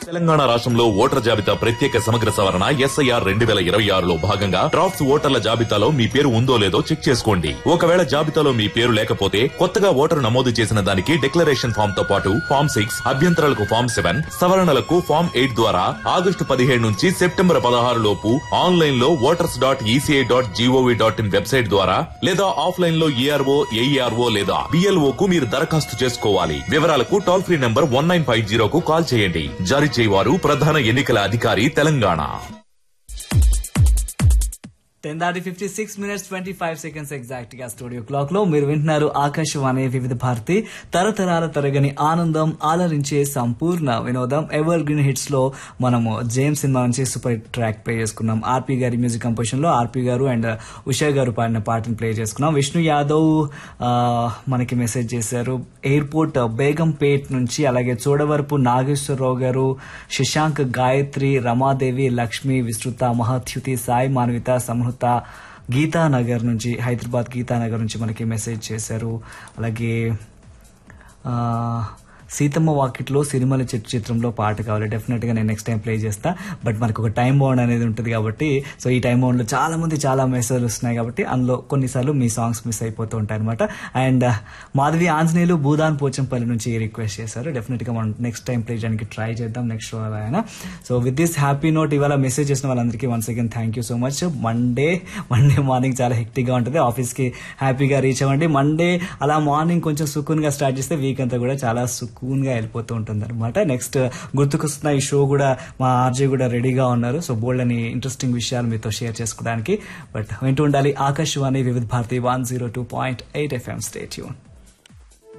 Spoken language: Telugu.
తెలంగాణ రాష్ట్రంలో ఓటర్ జాబితా ప్రత్యేక సమగ్ర సవరణ ఎస్ఐఆర్ రెండు వేల ఇరవై ఆరులో భాగంగా డ్రాఫ్ట్స్ ఓటర్ల జాబితాలో మీ పేరు ఉందో లేదో చెక్ చేసుకోండి ఒకవేళ జాబితాలో మీ పేరు లేకపోతే కొత్తగా ఓటరు నమోదు చేసిన దానికి డిక్లరేషన్ ఫామ్ తో పాటు ఫామ్ సిక్స్ అభ్యంతరాలకు ఫామ్ సెవెన్ సవరణలకు ఫామ్ ఎయిట్ ద్వారా ఆగస్టు పదిహేడు నుంచి సెప్టెంబర్ పదహారు లోపు ఆన్లైన్ లో voters dot ECI dot GOV dot in website ద్వారా లేదా ఆఫ్లైన్ లో ఈఆర్ఓ ఏఈఆర్ఓ లేదా బిఎల్ఓ కు మీరు దరఖాస్తు చేసుకోవాలి వివరాలకు toll free number one nine five జీరోకు కాల్ చేయండి జారీ చేయవారు ప్రధాన ఎన్నికల అధికారి తెలంగాణ టెన్ దాటి fifty six minutes twenty five seconds exact గా స్టూడియో క్లాక్ లో మీరు వింటున్నారు ఆకాశవాణి వివిధ భారతి తరతరాల తరగని ఆనందం ఆలరించే సంపూర్ణ వినోదం ఎవర్ గ్రీన్ హిట్స్ లో మనము జేమ్స్ సినిమా నుంచి సూపర్ హిట్ ట్రాక్ ప్లే చేసుకున్నాం ఆర్పి గారి మ్యూజిక్ కంపోజిషన్ లో ఆర్పి గారు అండ్ ఉషా గారు పాడిన పాటను ప్లే చేసుకున్నాం విష్ణు యాదవ్ ఆ, మనకి మెసేజ్ చేశారు ఎయిర్పోర్ట్ బేగంపేట్ నుంచి అలాగే చోడవరపు నాగేశ్వరరావు గారు శశాంక్ గాయత్రి రమాదేవి లక్ష్మి విస్తృత మహత్యుతి సాయి మాన్విత సమృత గీతానగర్ నుంచి హైదరాబాద్ గీతానగర్ నుంచి మనకి మెసేజ్ చేశారు అలాగే ఆ, సీతమ్మ వాకిట్లో సిరిమల చెట్టు చిత్రంలో పాట కావాలి డెఫినెట్ గా నేను నెక్స్ట్ టైం ప్లే చేస్తా బట్ మనకు ఒక టైం బౌండ్ అనేది ఉంటుంది కాబట్టి సో ఈ టైం బౌండ్ లో చాలా మంది చాలా మెసేజ్లు వస్తున్నాయి కాబట్టి అందులో కొన్నిసార్లు మీ సాంగ్స్ మిస్ అయిపోతూ ఉంటాయి అనమాట అండ్ మాధవి ఆంజనేయులు భూదాన్ పోచంపల్లి నుంచి రిక్వెస్ట్ చేశారు డెఫినెట్ గా మనం నెక్స్ట్ టైం ప్లే చేయడానికి ట్రై చేద్దాం నెక్స్ట్ షో అయినా so with this happy note ఇవాళ మెసేజ్ చేసిన వాళ్ళందరికీ once again thank you so much Monday Monday morning చాలా హెక్టిక్ గా ఉంటుంది ఆఫీస్ కి హ్యాపీగా రీచ్ అవ్వండి మండే అలా మార్నింగ్ కొంచెం సుకూన్ గా స్టార్ట్ చేస్తే వీక్ అంతా కూడా చాలా సుకూన్ గా వెళ్ళిపోతూ ఉంటుంది అనమాట నెక్స్ట్ గుర్తుకొస్తున్న ఈ షో కూడా మా ఆర్జే కూడా రెడీగా ఉన్నారు సో బోల్డ్ అని ఇంట్రెస్టింగ్ విషయాలు మీతో షేర్ చేసుకోవడానికి బట్ వింటూ ఉండాలి Akashvani Vividh Bharati one zero two point eight FM stay tune